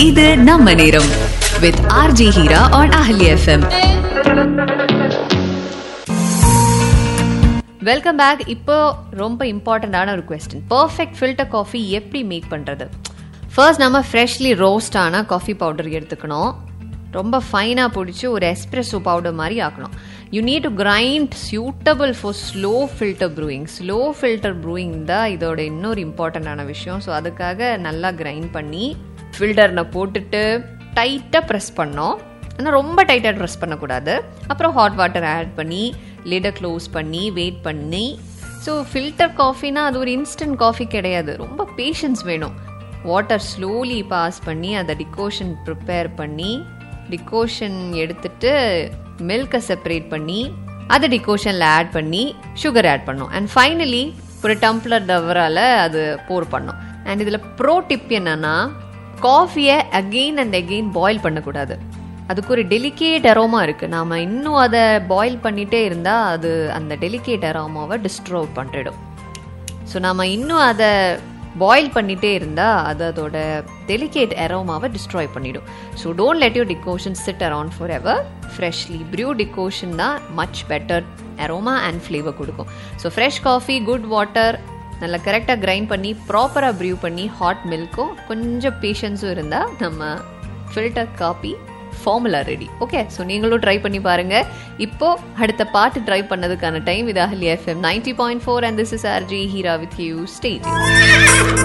இது நம்ம நேரம் with RJ Heera on Ahali FM welcome back இப்போ ரொம்ப இம்பார்ட்டண்ட்டான ஒரு கொஸ்டின் பர்ஃபெக்ட் ஃபில்டர் காஃபி எப்படி மேக் பண்ணுறது ஃபர்ஸ்ட் நம்ம ஃப்ரெஷ்லி ரோஸ்ட் ஆன காஃபி பவுடர் எடுத்துக்கணும் ரொம்ப ஃபைனாக பிடிச்சி ஒரு எஸ்ப்ரெஸோ பவுடர் மாதிரி ஆக்கணும் you need to grind suitable for slow filter brewing slow filter brewing தான் இதோட இன்னொரு இம்பார்ட்டண்ட்டான விஷயம் ஸோ அதுக்காக நல்லா கிரைண்ட் பண்ணி ஃபில்டரில் போட்டுட்டு டைட்டாக ப்ரெஸ் பண்ணோம் ஆனால் ரொம்ப டைட்டாக ப்ரெஸ் பண்ணக்கூடாது அப்புறம் ஹாட் வாட்டர் ஆட் பண்ணி லிடை க்ளோஸ் பண்ணி வெயிட் பண்ணி ஸோ ஃபில்டர் காஃபினா அது ஒரு இன்ஸ்டன்ட் காஃபி கிடையாது ரொம்ப பேஷன்ஸ் வேணும் வாட்டர் ஸ்லோலி பாஸ் பண்ணி அதை டிகோஷன் ப்ரிப்பேர் பண்ணி டிகோஷன் எடுத்துட்டு மில்கை செப்பரேட் பண்ணி அதை டிகோஷனில் ஆட் பண்ணி சுகர் ஆட் பண்ணோம் அண்ட் ஃபைனலி ஒரு டம்ப்ளர் டவரால் அது போர் பண்ணோம் அண்ட் இதில் ப்ரோ டிப் என்னன்னா காஃபியை அகெயின் அண்ட் அகெயின் பாயில் பண்ணக்கூடாது அதுக்கு ஒரு டெலிகேட் அரோமா இருக்கு நாம இன்னும் அதை பாயில் பண்ணிட்டே இருந்தா அது அந்த டெலிகேட் அரோமாவை டிஸ்ட்ரோவ் பண்ணிடும் ஸோ நாம இன்னும் அதை பாயில் பண்ணிட்டே இருந்தா அது அதோட டெலிகேட் அரோமாவை டிஸ்ட்ராய் பண்ணிடும் so don't let you decoction sit around forever freshly brew decoction தான் much better aroma and flavour கொடுக்கும் so fresh coffee good water நல்லா கரெக்டாக கிரைண்ட் பண்ணி ப்ராப்பராக ப்ரியூ பண்ணி ஹாட் மில்க்கும் கொஞ்சம் பேஷன்ஸும் இருந்தால் நம்ம filter coffee formula ready okay so நீங்களும் ட்ரை பண்ணி பாருங்க இப்போ அடுத்த பாட்டு ட்ரை பண்ணதுக்கான டைம் இது Ahali FM ninety point four and this is RJ Heera with you stage